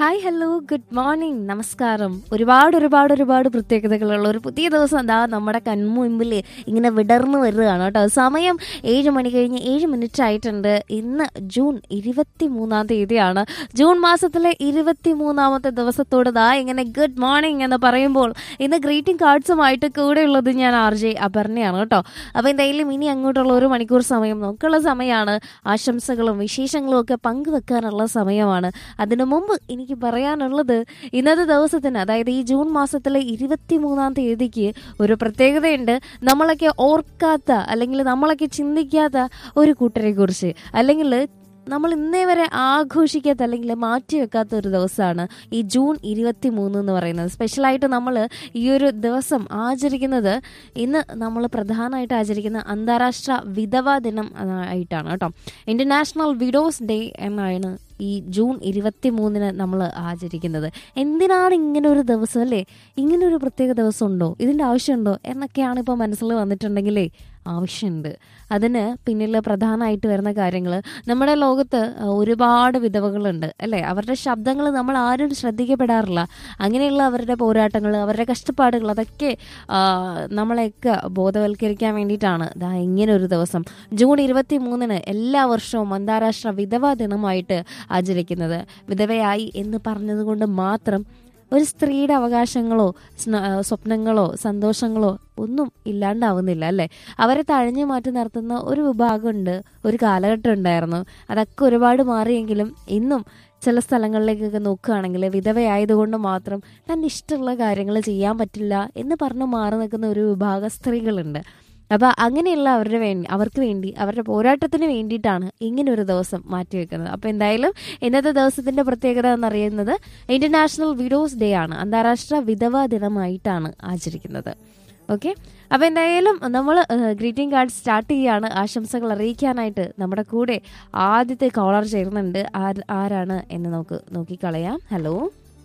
Hi hello good morning നമസ്കാരം ഒരുപാട് ഒരുപാട് ഒരുപാട് പ്രത്യേകതകളുള്ള ഒരു പുതിയ ദിവസം എന്താ നമ്മുടെ കൺമുമ്പിൽ ഇങ്ങനെ വിടർന്നു വരികയാണ് കേട്ടോ സമയം ഏഴ് മണി കഴിഞ്ഞ് ഏഴ് മിനിറ്റ് ആയിട്ടുണ്ട് ഇന്ന് ജൂൺ ഇരുപത്തി മൂന്നാം തീയതിയാണ് ജൂൺ മാസത്തിലെ ഇരുപത്തി മൂന്നാമത്തെ ദിവസത്തോട് ദാ ഇങ്ങനെ ഗുഡ് മോർണിംഗ് എന്ന് പറയുമ്പോൾ ഇന്ന് ഗ്രീറ്റിംഗ് കാർഡ്സുമായിട്ട് കൂടെയുള്ളത് ഞാൻ ആർ ജെ അപർണയാണ് കേട്ടോ അപ്പോൾ എന്തായാലും ഇനി അങ്ങോട്ടുള്ള ഒരു മണിക്കൂർ സമയം നോക്കുള്ള സമയമാണ് ആശംസകളും വിശേഷങ്ങളും ഒക്കെ പങ്കുവെക്കാനുള്ള സമയമാണ് അതിനു മുമ്പ് എനിക്ക് പറയാനുള്ളത് ഇന്നത്തെ ദിവസത്തിന് അതായത് ഈ ജൂൺ മാസത്തിലെ ഇരുപത്തി മൂന്നാം തീയതിക്ക് ഒരു പ്രത്യേകതയുണ്ട് നമ്മളൊക്കെ ഓർക്കാത്ത അല്ലെങ്കിൽ നമ്മളൊക്കെ ചിന്തിക്കാത്ത ഒരു കൂട്ടരെ കുറിച്ച് അല്ലെങ്കിൽ നമ്മൾ ഇന്നേ വരെ ആഘോഷിക്കാത്ത അല്ലെങ്കിൽ മാറ്റി വെക്കാത്ത ഒരു ദിവസമാണ് ഈ ജൂൺ ഇരുപത്തി മൂന്ന് എന്ന് പറയുന്നത് സ്പെഷ്യലായിട്ട് നമ്മൾ ഈ ഒരു ദിവസം ആചരിക്കുന്നത് ഇന്ന് നമ്മൾ പ്രധാനമായിട്ട് ആചരിക്കുന്ന അന്താരാഷ്ട്ര വിധവാ ദിനം ആയിട്ടാണ് കേട്ടോ ഇന്റർനാഷണൽ വിഡോസ് ഡേ എന്നാണ് ഈ ജൂൺ ഇരുപത്തി മൂന്നിന് നമ്മൾ ആചരിക്കുന്നത് എന്തിനാണ് ഇങ്ങനെ ഒരു ദിവസം അല്ലേ ഇങ്ങനെ ഒരു പ്രത്യേക ദിവസം ഉണ്ടോ ഇതിൻ്റെ ആവശ്യമുണ്ടോ എന്നൊക്കെയാണ് ഇപ്പോൾ മനസ്സിൽ വന്നിട്ടുണ്ടെങ്കിലേ ആവശ്യമുണ്ട് അതിന് പിന്നിൽ പ്രധാനമായിട്ട് വരുന്ന കാര്യങ്ങൾ നമ്മുടെ ലോകത്ത് ഒരുപാട് വിധവകളുണ്ട് അല്ലേ അവരുടെ ശബ്ദങ്ങൾ നമ്മൾ ആരും ശ്രദ്ധിക്കപ്പെടാറില്ല അങ്ങനെയുള്ള അവരുടെ പോരാട്ടങ്ങൾ അവരുടെ കഷ്ടപ്പാടുകൾ അതൊക്കെ ആ, നമ്മളെയൊക്കെ ബോധവൽക്കരിക്കാൻ വേണ്ടിയിട്ടാണ് ദാ ഇങ്ങനെ ഒരു ദിവസം ജൂൺ ഇരുപത്തി മൂന്നിന് എല്ലാ വർഷവും അന്താരാഷ്ട്ര വിധവാ ദിനമായിട്ട് ആചരിക്കുന്നത് വിധവയായി എന്ന് പറഞ്ഞതുകൊണ്ട് മാത്രം ഒരു സ്ത്രീയുടെ അവകാശങ്ങളോ സ്ന- ആ, സ്വപ്നങ്ങളോ സന്തോഷങ്ങളോ ഒന്നും ഇല്ലാണ്ടാവുന്നില്ല അല്ലേ അവരെ തഴഞ്ഞു മാറ്റി നിർത്തുന്ന ഒരു വിഭാഗമുണ്ട് ഒരു കാലഘട്ടം ഉണ്ടായിരുന്നു അതൊക്കെ ഒരുപാട് മാറിയെങ്കിലും ഇന്നും ചില സ്ഥലങ്ങളിലേക്കൊക്കെ നോക്കുകയാണെങ്കിൽ വിധവയായതുകൊണ്ട് മാത്രം തൻ്റെ ഇഷ്ടമുള്ള കാര്യങ്ങൾ ചെയ്യാൻ പറ്റില്ല എന്ന് പറഞ്ഞ് മാറി നിൽക്കുന്ന ഒരു വിഭാഗം സ്ത്രീകളുണ്ട് അപ്പോൾ അങ്ങനെയുള്ള അവരുടെ വേണ്ടി അവർക്ക് വേണ്ടി അവരുടെ പോരാട്ടത്തിന് വേണ്ടിയിട്ടാണ് ഇങ്ങനെ ഒരു ദിവസം മാറ്റിവെക്കുന്നത് അപ്പോൾ എന്തായാലും ഇന്നത്തെ ദിവസത്തിന്റെ പ്രത്യേകത എന്നറിയുന്നത് ഇന്റർനാഷണൽ വിഡോസ് ഡേ ആണ് അന്താരാഷ്ട്ര വിധവാ ദിനമായിട്ടാണ് ആചരിക്കുന്നത് ഓക്കെ അപ്പോൾ എന്തായാലും നമ്മൾ ഗ്രീറ്റിംഗ് കാർഡ് സ്റ്റാർട്ട് ചെയ്യുകയാണ് ആശംസകൾ അറിയിക്കാനായിട്ട് നമ്മുടെ കൂടെ ആദ്യത്തെ കോളർ ചേരുന്നുണ്ട് ആര്- ആരാണ് എന്ന് നമുക്ക് നോക്കിക്കളയാം ഹലോ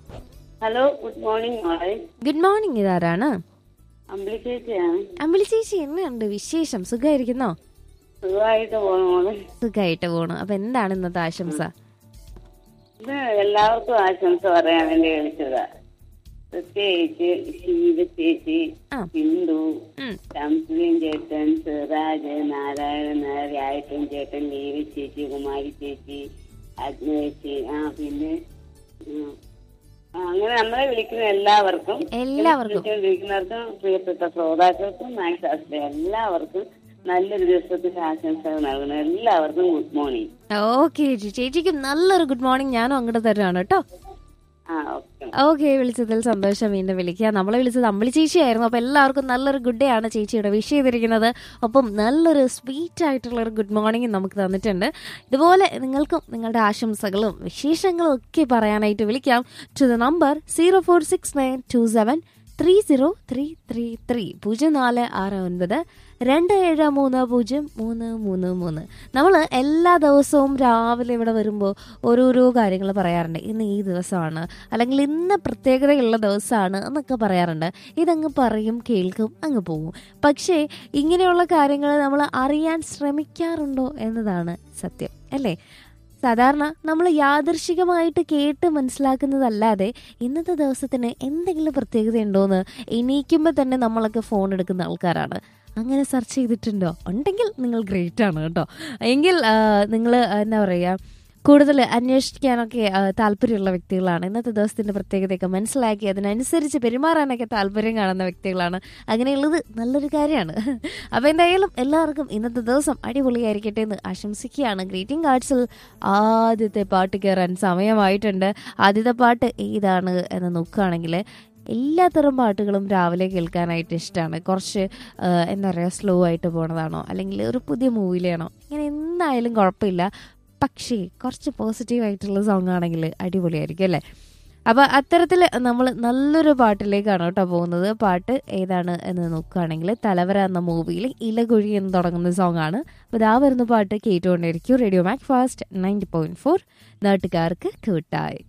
ഹലോ ഗുഡ് മോർണിംഗ് മോളെ ഗുഡ് മോർണിംഗ് ഇതാരാണ് അമ്പിളി ചേച്ചിയാണ് അമ്പിളി ചേച്ചി എന്നുണ്ട് വിശേഷം സുഖമായിരിക്കുന്നോ സുഖമായിട്ട് പോണു മോളെ സുഖമായിട്ട് പോണു അപ്പൊ എന്താണ് ഇന്നത്തെ ആശംസ ഇത് എല്ലാവർക്കും ആശംസ പറയാൻ വേണ്ടി വിളിച്ചതാ പ്രത്യേകിച്ച് ശീല ചേച്ചി ആ. ഹിന്ദു ഉം. ശംസുദീൻ ചേട്ടൻ സിറാജ് നാരായണൻ നായർ രായട്ടൻ ചേട്ടൻ ലീവി ചേച്ചി കുമാരി ചേച്ചി അജ്ഞ ചേച്ചി ആ പിന്നെ ഉം. ആ, അങ്ങനെ നമ്മളെ വിളിക്കുന്ന എല്ലാവർക്കും എല്ലാവർക്കും വിളിച്ചുകൊണ്ടിരിക്കുന്നവർക്കും പ്രിയപ്പെട്ട ശ്രോതാക്കൾക്കും നായക എല്ലാവർക്കും നല്ലൊരു ദിവസത്തിന്റെ ആശംസകൾ നൽകുന്നു എല്ലാവർക്കും ഗുഡ് മോർണിംഗ് ഓക്കെ ചേച്ചിക്ക് നല്ലൊരു ഗുഡ് മോർണിംഗ് ഞാനും അങ്ങോട്ട് തരുവാണ് കേട്ടോ ആ ഓക്കെ ഓക്കെ വിളിച്ചതിൽ സന്തോഷം വീണ്ടും വിളിക്കുക നമ്മളെ വിളിച്ചത് അമ്പിളി ചേച്ചിയായിരുന്നു അപ്പൊ എല്ലാവർക്കും നല്ലൊരു ഗുഡ് ഡേ ആണ് ചേച്ചിയുടെ വിഷ് ചെയ്തിരിക്കുന്നത് ഒപ്പം നല്ലൊരു സ്വീറ്റ് ആയിട്ടുള്ള ഒരു ഗുഡ് മോർണിംഗ് നമുക്ക് തന്നിട്ടുണ്ട് ഇതുപോലെ നിങ്ങൾക്കും നിങ്ങളുടെ ആശംസകളും വിശേഷങ്ങളും ഒക്കെ പറയാനായിട്ട് വിളിക്കാം to the number zero four six nine two seven three zero three three three പൂജ്യം നാല് ആറ് ഒൻപത് രണ്ട് ഏഴ് മൂന്ന് പൂജ്യം മൂന്ന് മൂന്ന് മൂന്ന് നമ്മൾ എല്ലാ ദിവസവും രാവിലെ ഇവിടെ വരുമ്പോൾ ഓരോരോ കാര്യങ്ങൾ പറയാറുണ്ട് ഇന്ന് ഈ ദിവസമാണ് അല്ലെങ്കിൽ ഇന്ന് പ്രത്യേകതയുള്ള ദിവസമാണ് എന്നൊക്കെ പറയാറുണ്ട് ഇതങ്ങ് പറയും കേൾക്കും അങ്ങ് പോകും പക്ഷേ ഇങ്ങനെയുള്ള കാര്യങ്ങൾ നമ്മൾ അറിയാൻ ശ്രമിക്കാറുണ്ടോ എന്നതാണ് സത്യം അല്ലേ സാധാരണ നമ്മൾ യാദൃശികമായിട്ട് കേട്ട് മനസ്സിലാക്കുന്നതല്ലാതെ ഇന്നത്തെ ദിവസത്തിന് എന്തെങ്കിലും പ്രത്യേകത ഉണ്ടോയെന്ന് എണീക്കുമ്പോൾ തന്നെ നമ്മളൊക്കെ ഫോൺ എടുക്കുന്ന ആൾക്കാരാണ് അങ്ങനെ സെർച്ച് ചെയ്തിട്ടുണ്ടോ ഉണ്ടെങ്കിൽ നിങ്ങൾ ഗ്രേറ്റ് ആണ് കേട്ടോ എങ്കിൽ നിങ്ങൾ എന്താ പറയുക കൂടുതൽ അന്വേഷിക്കാനൊക്കെ ആ, താല്പര്യമുള്ള വ്യക്തികളാണ് ഇന്നത്തെ ദിവസത്തിന്റെ പ്രത്യേകതയൊക്കെ മനസ്സിലാക്കി അതിനനുസരിച്ച് പെരുമാറാനൊക്കെ താല്പര്യം കാണുന്ന വ്യക്തികളാണ് അങ്ങനെയുള്ളത് നല്ലൊരു കാര്യമാണ് അപ്പോൾ എന്തായാലും എല്ലാവർക്കും ഇന്നത്തെ ദിവസം അടിപൊളിയായിരിക്കട്ടെ എന്ന് ആശംസിക്കുകയാണ് ഗ്രീറ്റിംഗ് കാർഡ്സിൽ ആദ്യത്തെ പാട്ട് കയറാൻ സമയമായിട്ടുണ്ട് ആദ്യത്തെ പാട്ട് ഏതാണ് എന്ന് നോക്കുകയാണെങ്കിൽ എല്ലാത്തരം പാട്ടുകളും രാവിലെ കേൾക്കാനായിട്ട് ഇഷ്ടമാണ് കുറച്ച് ആ, എന്താ പറയുക സ്ലോ ആയിട്ട് പോണതാണോ അല്ലെങ്കിൽ ഒരു പുതിയ മൂവിയിലാണോ ഇങ്ങനെ എന്തായാലും കുഴപ്പമില്ല പക്ഷേ കുറച്ച് പോസിറ്റീവ് ആയിട്ടുള്ള സോങ് ആണെങ്കിൽ അടിപൊളിയായിരിക്കും അല്ലേ അപ്പോൾ അത്തരത്തിൽ നമ്മൾ നല്ലൊരു പാട്ടിലേക്കാണ് കേട്ടോ പോകുന്നത് പാട്ട് ഏതാണ് എന്ന് നോക്കുകയാണെങ്കിൽ തലവര എന്ന മൂവിയിൽ ഇലകുഴി എന്ന് തുടങ്ങുന്ന സോങ് ആണ് അപ്പോൾ ഇതാ വരുന്ന പാട്ട് കേട്ടുകൊണ്ടിരിക്കും radio Macfast ninety point four നാട്ടുകാർക്ക് കൂട്ടായി